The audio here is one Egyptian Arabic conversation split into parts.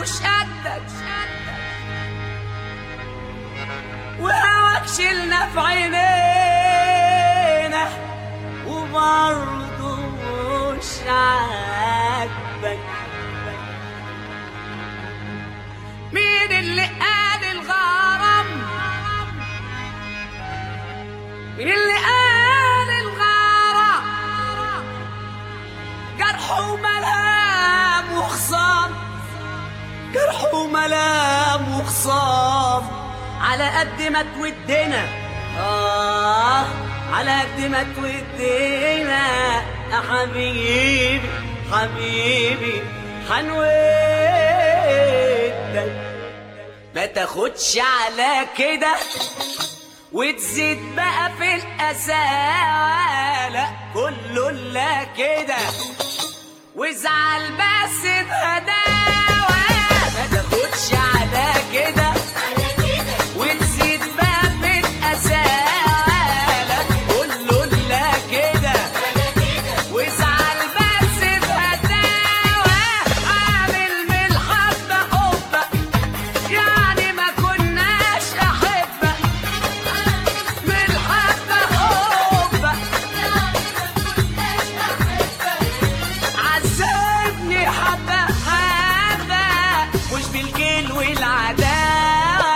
مش قدك وهواك شلنا في عينينا وبرضه مش عاجبك مين اللي قال الغرام مين اللي قال الغرام جرح وملام وخصام جرح وملام وخصام على قد ما تودنا آه على قد ما تودنا يا حبيبي حبيبي حنودك ما تاخدش على كده وتزيد بقى في الأساءة لا كله لا كده وازعل بس بهداوة ما تاخدش على كده وتزيد بقى في الأساءة لا كله لا كده وازعل بس بهداوة عامل من الحبة حبة يعني ما كناش أحبة من الحبة حبة عذبني حبة حبة مش بالجيل والعداوة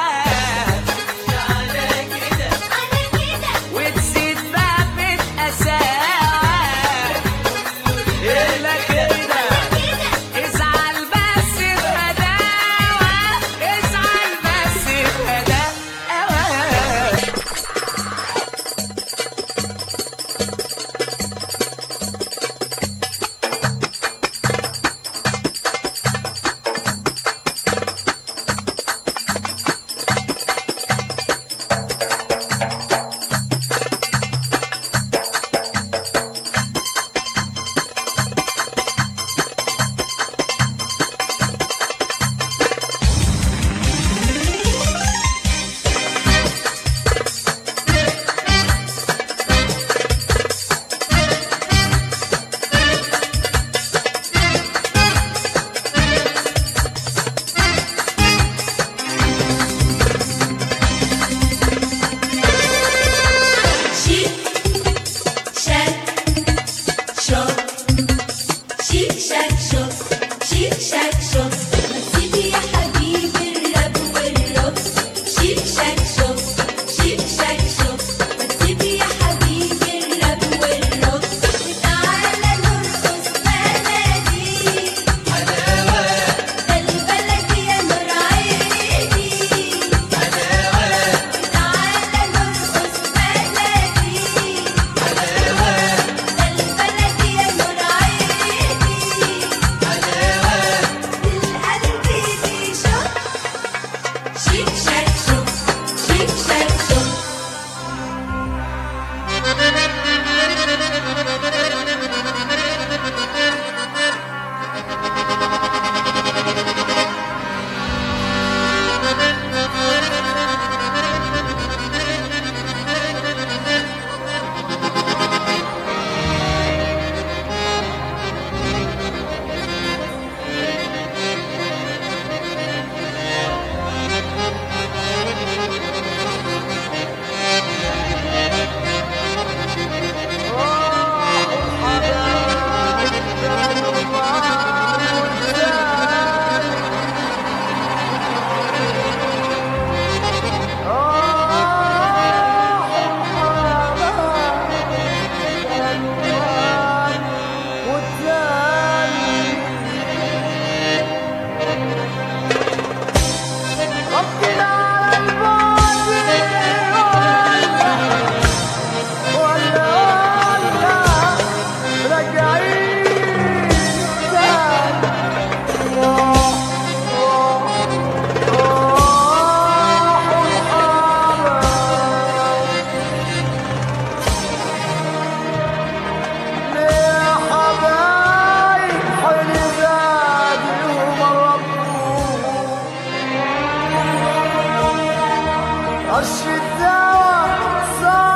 وتزيد بقى في الأساوة إلا كده ازعل بس بهداوة ازعل بس بهداوة شيك شاك شوك شيك شاك شوك شيك شاك شوك ما تسيبي يا حبيبي الراب والرقص شيك شاك شوك شيك شاك شوك ما تسيبي يا حبيبي الراب والرقص وتعالى نرقص بلدي حلاوة ده البلد يا نور عيني تعالى نرقص بلدي حلاوة ده البلد يا نور عيني حلاوة القلب دي شوق شيك شاك شوق شيك شاك شوق عرش الدواء صار